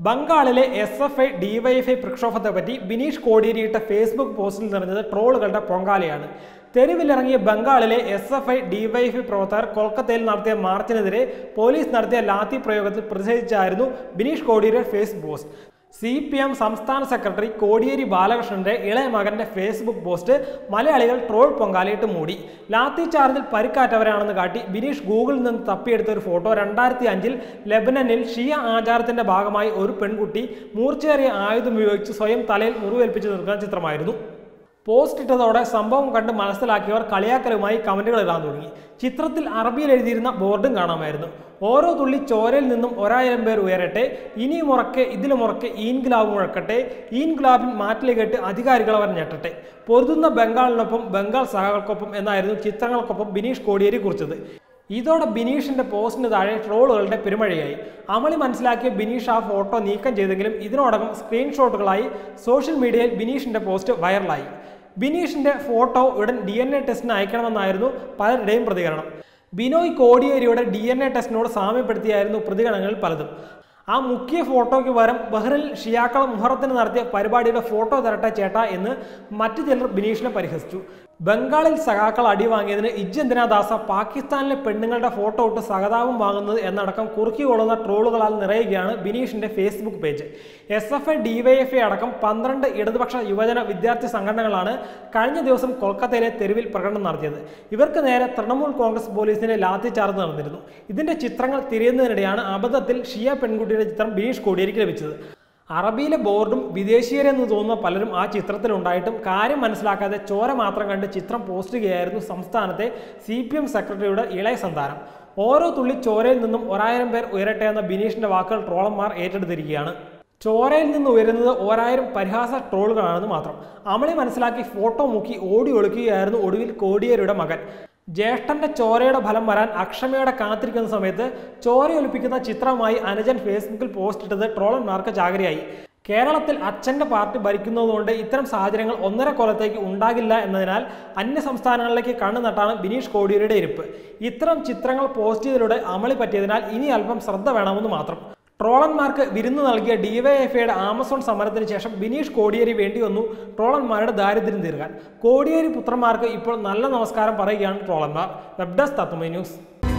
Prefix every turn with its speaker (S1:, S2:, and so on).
S1: ബംഗാളിലെ S F I DYFI പ്രക്ഷോഭത്തെ പറ്റി ബിനീഷ് കോടിയേരിയിട്ട ഫേസ്ബുക്ക് പോസ്റ്റിൽ നിറഞ്ഞത് ട്രോളുകളുടെ പൊങ്കാലയാണ് തെരുവിലിറങ്ങിയ ബംഗാളിലെ എസ് എഫ് ഐ ഡിവൈഎഫ്ഐ പ്രവർത്തകർ കൊൽക്കത്തയിൽ നടത്തിയ മാർച്ചിനെതിരെ പോലീസ് നടത്തിയ ലാത്തി പ്രയോഗത്തിൽ പ്രതിഷേധിച്ചായിരുന്നു ബിനീഷ് കോടിയേരിയുടെ Facebook post C P M സംസ്ഥാന സെക്രട്ടറി കോടിയേരി ബാലകൃഷ്ണന്റെ ഇളയ മകന്റെ ഫേസ്ബുക്ക് പോസ്റ്റ് മലയാളികൾ ട്രോൾ പൊങ്കാലയിട്ട് മൂടി ലാത്തി ചാർജിൽ പരിക്കാറ്റവരാണെന്ന് കാട്ടി ബിനീഷ് ഗൂഗിളിൽ നിന്ന് തപ്പിയെടുത്ത ഒരു ഫോട്ടോ രണ്ടായിരത്തി അഞ്ചിൽ ലെബനനിൽ ഷിയ ആചാരത്തിന്റെ ഭാഗമായി ഒരു പെൺകുട്ടി മൂർച്ചയേറിയ ആയുധം ഉപയോഗിച്ച് സ്വയം തലയിൽ മുറിവേൽപ്പിച്ച് നിൽക്കുന്ന ചിത്രമായിരുന്നു പോസ്റ്റ് ഇട്ടതോടെ സംഭവം കണ്ട് മനസ്സിലാക്കിയവർ കളിയാക്കലുമായി കമന്റുകൾ ഇടാൻ തുടങ്ങി ചിത്രത്തിൽ അറബിയിൽ എഴുതിയിരുന്ന ബോർഡും കാണാമായിരുന്നു ഓരോ തുള്ളി ചോരയിൽ നിന്നും ഒരായിരം പേർ ഉയരട്ടെ ഇനിയും ഉറക്കെ ഇതിലും ഉറക്കെ ഈൻഗുലാബ് മുഴക്കട്ടെ ഈൻഗുലാബിൻ മാറ്റിലെ കേട്ട് അധികാരികൾ അവർ ഞെട്ടട്ടെ പൊരുതുന്ന ബംഗാളിനൊപ്പം ബംഗാൾ സഹകൾക്കൊപ്പം എന്നായിരുന്നു ചിത്രങ്ങൾക്കൊപ്പം ബിനീഷ് കോടിയേരി കുറിച്ചത് ഇതോടെ ബിനീഷിന്റെ പോസ്റ്റിന് താഴെ ട്രോളുകളുടെ പെരുമഴയായി അമളി മനസ്സിലാക്കിയ ബിനീഷ് ആ ഫോട്ടോ നീക്കം ചെയ്തെങ്കിലും ഇതിനോടകം സ്ക്രീൻഷോട്ടുകളായി സോഷ്യൽ മീഡിയയിൽ ബിനീഷിന്റെ പോസ്റ്റ് വൈറലായി ബിനീഷിന്റെ ഫോട്ടോ ഉടൻ ഡി എൻ എ ടെസ്റ്റിന് അയക്കണമെന്നായിരുന്നു പലരുടെയും പ്രതികരണം ബിനോയ് കോടിയേരിയുടെ ഡി എൻ എ ടെസ്റ്റിനോട് സാമ്യപ്പെടുത്തിയായിരുന്നു പ്രതികരണങ്ങളിൽ പലതും ആ മുഖ്യ ഫോട്ടോയ്ക്ക് പകരം ബഹ്റിൽ ഷിയാക്കള മുഹറത്തിന് നടത്തിയ പരിപാടിയുടെ ഫോട്ടോ തരട്ടെ ചേട്ടാ എന്ന് മറ്റു ചിലർ ബിനീഷിനെ പരിഹസിച്ചു ബംഗാളിൽ സഖാക്കൾ അടി വാങ്ങിയതിന് ഇജ്ജന്തിന ദാസ പാകിസ്ഥാനിലെ പെണ്ണുങ്ങളുടെ ഫോട്ടോ ഇട്ട് സഹതാപം വാങ്ങുന്നത് എന്നടക്കം കുറുക്കി കൊള്ളുന്ന ട്രോളുകളാൽ നിറയുകയാണ് ബിനീഷിന്റെ Facebook page S F I DYFI അടക്കം പന്ത്രണ്ട് ഇടതുപക്ഷ യുവജന വിദ്യാർത്ഥി സംഘടനകളാണ് കഴിഞ്ഞ ദിവസം കൊൽക്കത്തയിലെ തെരുവിൽ പ്രകടനം നടത്തിയത് ഇവർക്ക് നേരെ തൃണമൂൽ കോൺഗ്രസ് പോലീസിനെ ലാത്തിച്ചാർജ് നടന്നിരുന്നു ഇതിന്റെ ചിത്രങ്ങൾ തിരിയുന്നതിനിടെയാണ് അബദ്ധത്തിൽ ഷിയ പെൺകുട്ടിയുടെ ചിത്രം ബിനീഷ് കോടിയേരിക്ക് ലഭിച്ചത് അറബിയിലെ ബോർഡും വിദേശീയരെന്ന് തോന്നുന്ന പലരും ആ ചിത്രത്തിലുണ്ടായിട്ടും കാര്യം മനസ്സിലാക്കാതെ ചോര മാത്രം കണ്ട് ചിത്രം പോസ്റ്റ് ചെയ്യുകയായിരുന്നു സംസ്ഥാനത്തെ സി പി എം സെക്രട്ടറിയുടെ ഇളയ സന്താനം ഓരോ തുള്ളി ചോരയിൽ നിന്നും ഒരായിരം പേർ ഉയരട്ടെ എന്ന ബിനീഷിന്റെ വാക്കുകൾ ട്രോളന്മാർ ഏറ്റെടുത്തിരിക്കുകയാണ് ചോരയിൽ നിന്ന് ഉയരുന്നത് ഓരായിരം പരിഹാസ ട്രോളുകളാണെന്ന് മാത്രം അമളി മനസ്സിലാക്കി ഫോട്ടോ മുക്കി ഓടി ഒളിക്കുകയായിരുന്നു ഒടുവിൽ കോടിയേരിയുടെ മകൻ ജ്യേഷ്ഠന്റെ ചോരയുടെ ഫലം വരാൻ അക്ഷമയോടെ കാത്തിരിക്കുന്ന സമയത്ത് ചോരയൊലിപ്പിക്കുന്ന ചിത്രമായി അനുജൻ ഫേസ്ബുക്കിൽ പോസ്റ്റ് ഇട്ടത് ട്രോളന്മാർക്ക് ചാകരയായി കേരളത്തിൽ അച്ഛന്റെ പാർട്ടി ഭരിക്കുന്നതുകൊണ്ട് ഇത്തരം സാഹചര്യങ്ങൾ ഒന്നര കൊല്ലത്തേക്ക് ഉണ്ടാകില്ല എന്നതിനാൽ അന്യ സംസ്ഥാനങ്ങളിലേക്ക് കണ്ണു നട്ടാണ് ബിനീഷ് കോടിയേരിയുടെ ഇരിപ്പ് ഇത്തരം ചിത്രങ്ങൾ പോസ്റ്റ് ചെയ്തതിലൂടെ അമളി പറ്റിയതിനാൽ ഇനി അല്പം ശ്രദ്ധ വേണമെന്ന് മാത്രം ട്രോളന്മാർക്ക് വിരുന്ന് നൽകിയ ഡിവൈഎഫ്ഐയുടെ ആമസോൺ സമരത്തിന് ശേഷം ബിനീഷ് കോടിയേരി വേണ്ടി വന്നു ട്രോളന്മാരുടെ ദാരിദ്ര്യം തീർക്കാൻ കോടിയേരി പുത്രന്മാർക്ക് ഇപ്പോൾ നല്ല നമസ്കാരം പറയുകയാണ് ട്രോളന്മാർ വെബ് ഡെസ്ക് തത്വമൈ ന്യൂസ്